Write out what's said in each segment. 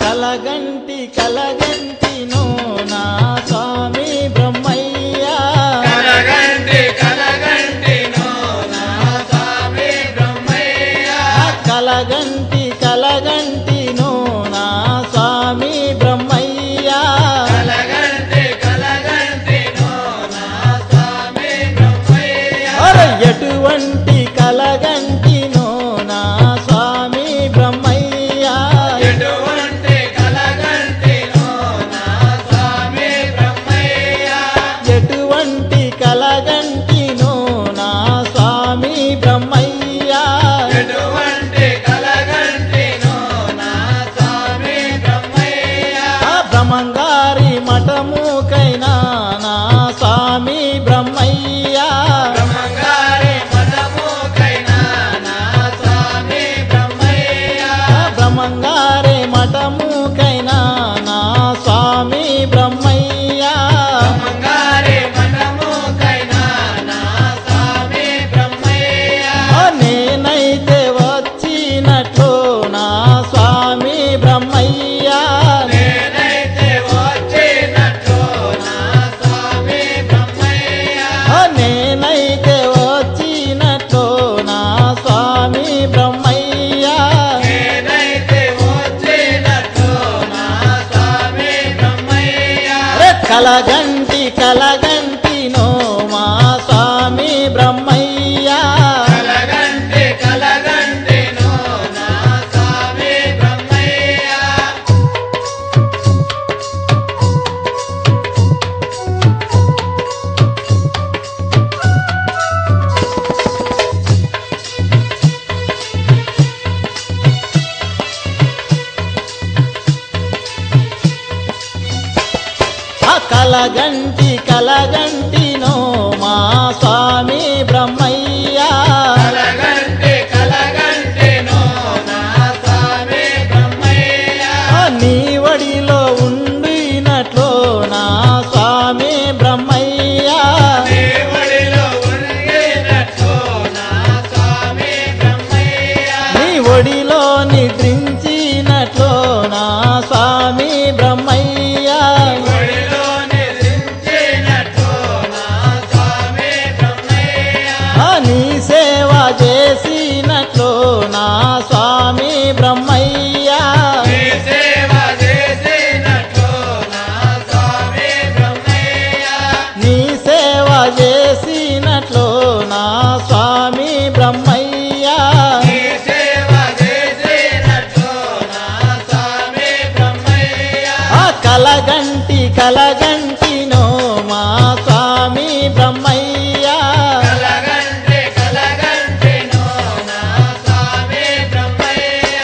కలగంటి కలగంటిను నా స్వామి బ్రహ్మయ్య కలగంటి కలగంటి నో నా స్వామి బ్రహ్మయ్య కలగంటి కలగంటిను నా స్వామి బ్రహ్మయ్య కలగంటి కలగంటి నో నా స్వామి బ్రహ్మయ్య అర ఎటువంటి కలగంటిను నా స్వామి బ్రహ్మయ్య ఎటువంటి కలగంటి నో నా స్వామి బ్రహ్మయ్య ఎటువంటి కలగంటిను నా స్వామి బ్రహ్మయ్య ఎటువంటి కలగంటి నో నా స్వామి బ్రహ్మయ్య ఆ బ్రహ్మంగారి మఠముకైనా నా స్వామి బ్రహ్మయ్య బ్రహ్మంగారి మఠముకైనా నా స్వామి బ్రహ్మయ్య ఆ బ్రహ్మంగారి మఠముకైనా నా స్వామి బ్రహ్మయ్య బ్రహ్మంగారి మఠముకైనా నా స్వామి బ్రహ్మయ్య ఆ నేనైతే వచ్చినట్లు నా స్వామి బ్రహ్మయ్య నేనైతే వచ్చినట్టు నా స్వామి బ్రహ్మయ్య ఆ నేనైతే వచ్చినట్లు నా స్వామి బ్రహ్మయ్య నేనైతే వచ్చినట్టు నా స్వామి బ్రహ్మయ్య అరే కలగంటి కలగంటి నో మా స్వామి బ్రహ్మయ్య కలగంటి కలగంటి నో నా స్వామి బ్రహ్మయ్య ఆ కలగంటి కలగంటి నో మా స్వామి బ్రహ్మయ్య కలగంటి కలగంటి నో నా స్వామి బ్రహ్మయ్య ఆ నీ వడిలో ఉండినట్లు నా స్వామి బ్రహ్మయ్య దేవుడిలో ఉండినట్టు నా స్వామి బ్రహ్మయ్య నీ ఒడిలో నిద్రించినట్లు నా స్వామి బ్రహ్మయ్య ఒడిలో నిద్రించినట్టు నా స్వామి బ్రహ్మయ్య ఆ నీ సేవ చేసినట్లు నా స్వామి బ్రహ్మయ్య నీ సేవ చేసినట్టు నా స్వామి బ్రహ్మయ్య నీ సేవ చేసినట్లు నా స్వామి బ్రహ్మయ్య నీ సేవ చేసినట్టు నా స్వామి బ్రహ్మయ్య ఆ కలగంటి కలగంటి నో మా స్వామి బ్రహ్మయ్య కలగంటి కలగంటి నో నా స్వామి బ్రహ్మయ్య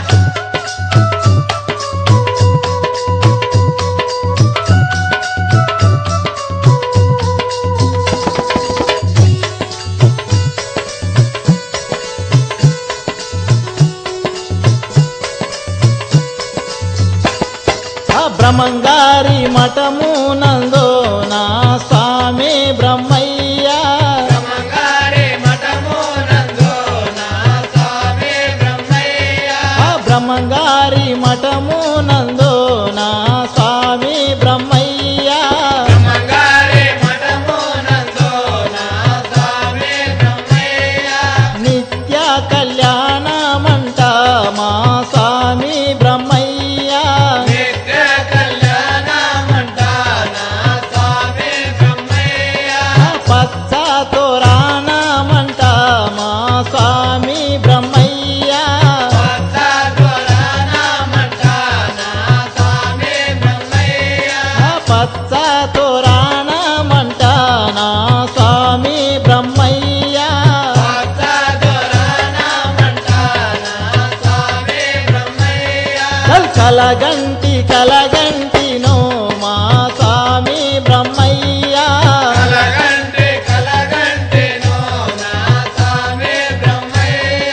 ఆ బ్రహ్మంగారి మఠము నందో నా స్వామి బ్రహ్మయ్య బ్రహ్మంగారి మఠము నందు నా స్వామి బ్రహ్మయ్య ఆ బ్రహ్మంగారి మఠము నందో నా స్వామి బ్రహ్మయ్య బ్రహ్మంగారి మఠము నందు నా స్వామి బ్రహ్మయ్య నిత్య కళ్యాణమంట మా స్వామి బ్రహ్మయ్య నిత్య కళ్యాణమంట నా స్వామి బ్రహ్మయ్య ఆ పచ్చ తోరాణమంట మా స్వామి బ్రహ్మయ్య పచ్చ దొరనామంట నా స్వామి బ్రహ్మయ్య ఆ పచ్చ తోరాణమంట నా స్వామి బ్రహ్మయ్య పచ్చ దొరనామంట నా స్వామి బ్రహ్మయ్య కల్ కలగంటి కలగంటి నో మా స్వామి బ్రహ్మయ్య కలగంటి కలగంటి నో నా స్వామి బ్రహ్మయ్య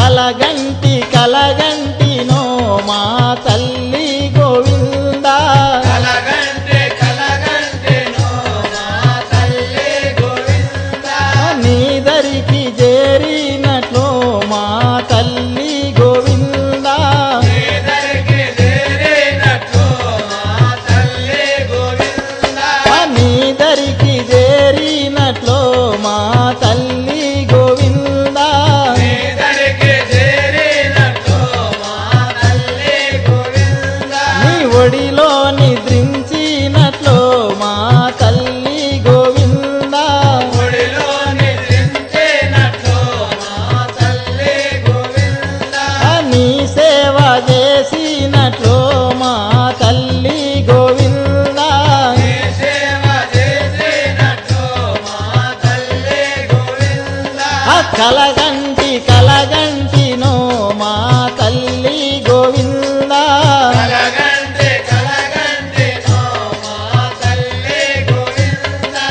కలగంటి కలగంటినో మా తల్లి గోవిందా కలగంటే కలగంటే నో మా తల్లి గోవిందా నీదరికి చేరినట్లు మా తల్లి గోవిందా నీదరికి చేరినట్లు మా తల్లి గోవిందా నీదరికి చేరినట్లు మా తల్లి గోవిందా నీదరికి చేరినట్లు మా తల్లి గోవిందా నీ ఒడిలో నిద్రించినట్లు మా తల్లి గోవిందా ఒడిలో నిద్రించినట్లు మా తల్లి గోవిందా నీ సేవ చేసినట్లు మా తల్లి గోవిందా నీ సేవ చేసినట్లు మా తల్లి గోవిందా ఆ కలగంటి కలగంటినో మా తల్లి గోవిందా కలగంటే కలగంటే నో మా తల్లి గోవిందా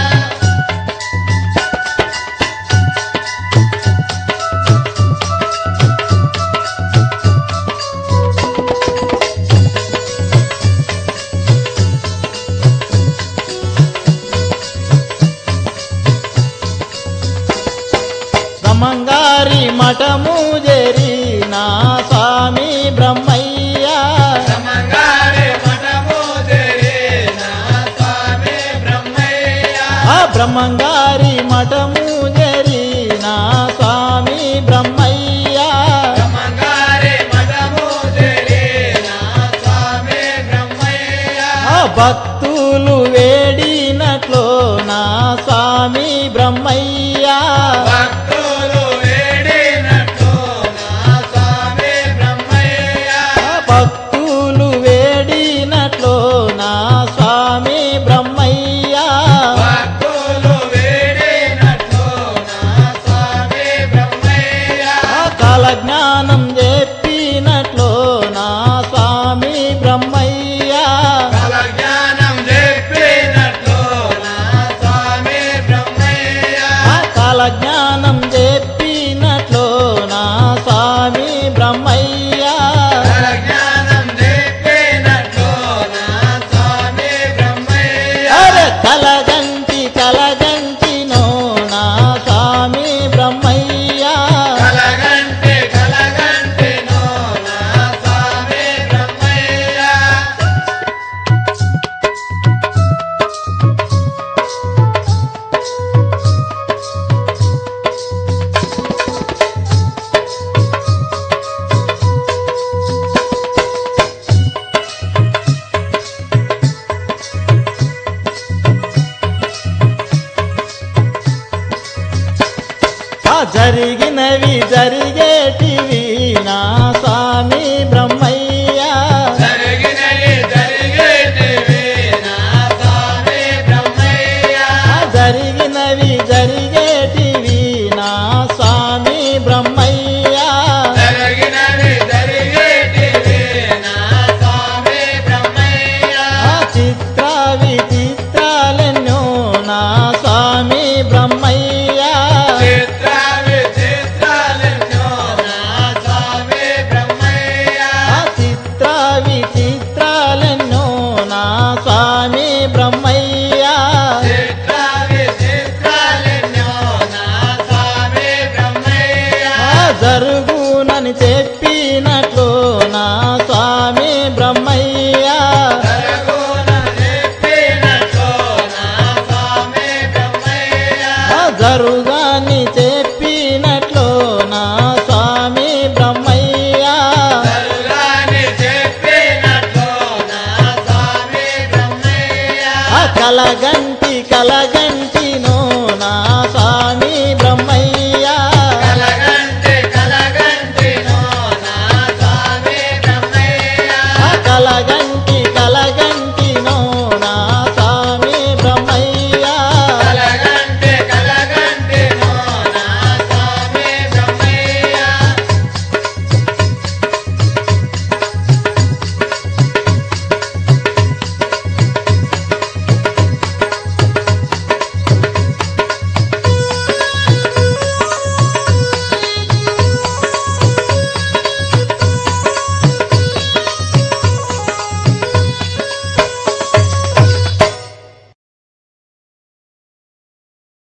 సమంగారి మఠము జరి నా స్వామి బ్రహ్మయ్య సమంగారి మఠము జరి నా స్వామి బ్రహ్మయ్య ఆ బ్రహ్మంగారి మఠము జరి నా స్వామి బ్రహ్మయ్య సమంగారి మఠము జరి నా స్వామి బ్రహ్మయ్య ఆ భక్తులు వేడినట్లు నా స్వామి బ్రహ్మయ్య భక్తులు వేడినట్లు నా స్వామి బ్రహ్మయ్య ఆ భక్తులు వేడినట్లు నా స్వామి బ్రహ్మయ్య భక్తులు వేడినట్లు నా స్వామి బ్రహ్మయ్య ఆ కాలజ్ఞానం చెప్పినట్లు నా స్వామి బ్రహ్మయ్య కల జ్ఞానం చెప్పినట్లు నా స్వామి బ్రహ్మయ్య ఆ కాలజ్ఞానం చెప్పినట్లు నా స్వామి బ్రహ్మయ్య కల జ్ఞానం చెప్పినట్లు నా స్వామి బ్రహ్మయ్య అరే కలగంటి కలగంటినో నా స్వామి బ్రహ్మయ్య కలగంటే కలగంటే నో నా స్వామి బ్రహ్మయ్య ఆ జరిగినవి జరిగేటివి నా స్వామి బ్రహ్మయ్య జరిగినవి జరిగేటివి నా స్వామి బ్రహ్మయ్య ఆ జరిగినవి జరిగేటివి నా స్వామి బ్రహ్మయ్య జరిగినవి జరిగేటివి నా స్వామి బ్రహ్మయ్య ఆ చిత్ర విచిత్రాలెన్నో నా స్వామి బ్రహ్మయ్య చిత్ర విచిత్రాలెన్నో నా స్వామి బ్రహ్మయ్య ఆ చిత్ర విచిత్రాలెన్నో నా స్వామి బ్రహ్మయ్య చిత్ర విచిత్రాలెన్నో నా స్వామి బ్రహ్మయ్య ఆ జరుగునని చెప్పినట్లు నా స్వామి బ్రహ్మయ్య జరగున చెప్పినట్లు నా స్వామి బ్రహ్మయ్య ఆ జరుగాని చెప్పినట్లు